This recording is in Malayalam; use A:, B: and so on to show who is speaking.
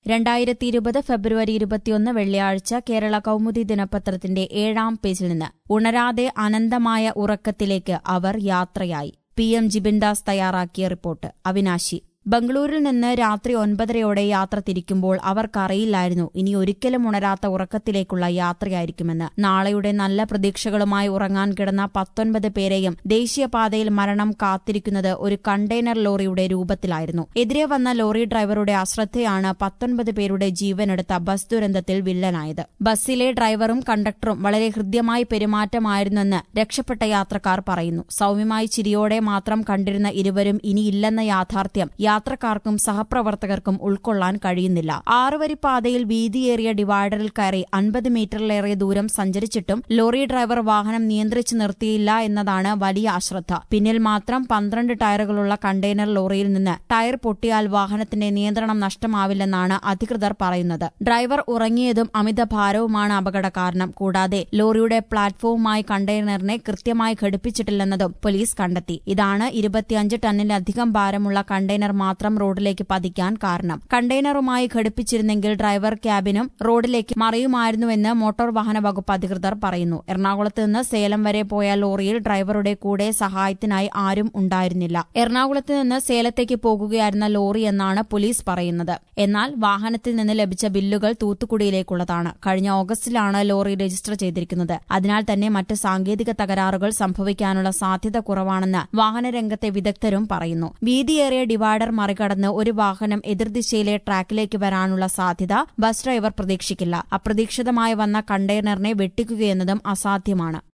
A: രണ്ടായിരത്തി ഇരുപത് ഫെബ്രുവരി ഇരുപത്തിയൊന്ന് വെള്ളിയാഴ്ച കേരള കൗമുദി ദിനപത്രത്തിന്റെ ഏഴാം പേജിൽ നിന്ന് ഉണരാതെ അനന്തമായ ഉറക്കത്തിലേക്ക് അവർ യാത്രയായി പി എം ജിബിൻദാസ് തയ്യാറാക്കിയ റിപ്പോർട്ട് അവിനാശി ബംഗളൂരിൽ നിന്ന് രാത്രി ഒൻപതരയോടെ യാത്ര തിരിക്കുമ്പോൾ അവർക്കറിയില്ലായിരുന്നു ഇനി ഒരിക്കലും ഉണരാത്ത ഉറക്കത്തിലേക്കുള്ള യാത്രയായിരിക്കുമെന്ന് നാളെയുടെ നല്ല പ്രതീക്ഷകളുമായി ഉറങ്ങാൻ കിടന്ന പത്തൊൻപത് പേരെയും ദേശീയപാതയിൽ മരണം കാത്തിരിക്കുന്നത് ഒരു കണ്ടെയ്നർ ലോറിയുടെ രൂപത്തിലായിരുന്നു എതിരെ വന്ന ലോറി ഡ്രൈവറുടെ അശ്രദ്ധയാണ് പത്തൊൻപത് പേരുടെ ജീവനെടുത്ത ബസ് ദുരന്തത്തിൽ വില്ലനായത് ബസ്സിലെ ഡ്രൈവറും കണ്ടക്ടറും വളരെ ഹൃദ്യമായി പെരുമാറ്റമായിരുന്നെന്ന് രക്ഷപ്പെട്ട യാത്രക്കാർ പറയുന്നു സൌമ്യമായി ചിരിയോടെ മാത്രം കണ്ടിരുന്ന ഇരുവരും ഇനിയില്ലെന്ന യാഥാർത്ഥ്യം യാത്രക്കാർക്കും സഹപ്രവർത്തകർക്കും ഉൾക്കൊള്ളാൻ കഴിയുന്നില്ല ആറുവരി പാതയിൽ വീതിയേറിയ ഡിവൈഡറിൽ കയറി അൻപത് മീറ്ററിലേറെ ദൂരം സഞ്ചരിച്ചിട്ടും ലോറി ഡ്രൈവർ വാഹനം നിയന്ത്രിച്ചു നിർത്തിയില്ല എന്നതാണ് വലിയ അശ്രദ്ധ പിന്നിൽ മാത്രം പന്ത്രണ്ട് ടയറുകളുള്ള കണ്ടെയ്നർ ലോറിയിൽ നിന്ന് ടയർ പൊട്ടിയാൽ വാഹനത്തിന്റെ നിയന്ത്രണം നഷ്ടമാവില്ലെന്നാണ് അധികൃതർ പറയുന്നത് ഡ്രൈവർ ഉറങ്ങിയതും അമിത ഭാരവുമാണ് അപകട കാരണം കൂടാതെ ലോറിയുടെ പ്ലാറ്റ്ഫോമുമായി കണ്ടെയ്നറിനെ കൃത്യമായി ഘടിപ്പിച്ചിട്ടില്ലെന്നതും പോലീസ് കണ്ടെത്തി ഇതാണ് ഇരുപത്തിയഞ്ച് ടണ്ണിലധികം ഭാരമുള്ള കണ്ടെയ്നർ മാത്രം റോഡിലേക്ക് പതിക്കാൻ കാരണം കണ്ടെയ്നറുമായി ഘടിപ്പിച്ചിരുന്നെങ്കിൽ ഡ്രൈവർ ക്യാബിനും റോഡിലേക്ക് മറിയുമായിരുന്നുവെന്ന് മോട്ടോർ വാഹന വകുപ്പ് അധികൃതർ പറയുന്നു എറണാകുളത്ത് നിന്ന് സേലം വരെ പോയ ലോറിയിൽ ഡ്രൈവറുടെ കൂടെ സഹായത്തിനായി ആരും ഉണ്ടായിരുന്നില്ല എറണാകുളത്ത് നിന്ന് സേലത്തേക്ക് പോകുകയായിരുന്ന ലോറി എന്നാണ് പോലീസ് പറയുന്നത് എന്നാൽ വാഹനത്തിൽ നിന്ന് ലഭിച്ച ബില്ലുകൾ തൂത്തുക്കുടിയിലേക്കുള്ളതാണ് കഴിഞ്ഞ ഓഗസ്റ്റിലാണ് ലോറി രജിസ്റ്റർ ചെയ്തിരിക്കുന്നത് അതിനാൽ തന്നെ മറ്റ് സാങ്കേതിക തകരാറുകൾ സംഭവിക്കാനുള്ള സാധ്യത കുറവാണെന്ന് വാഹനരംഗത്തെ വിദഗ്ധരും പറയുന്നു വീതിയേറിയ ഡിവൈഡർ മറികടന്ന് ഒരു വാഹനം എതിർദിശയിലെ ട്രാക്കിലേക്ക് വരാനുള്ള സാധ്യത ബസ് ഡ്രൈവർ പ്രതീക്ഷിക്കില്ല അപ്രതീക്ഷിതമായി വന്ന കണ്ടെയ്നറിനെ വെട്ടിക്കുകയെന്നതും അസാധ്യമാണ്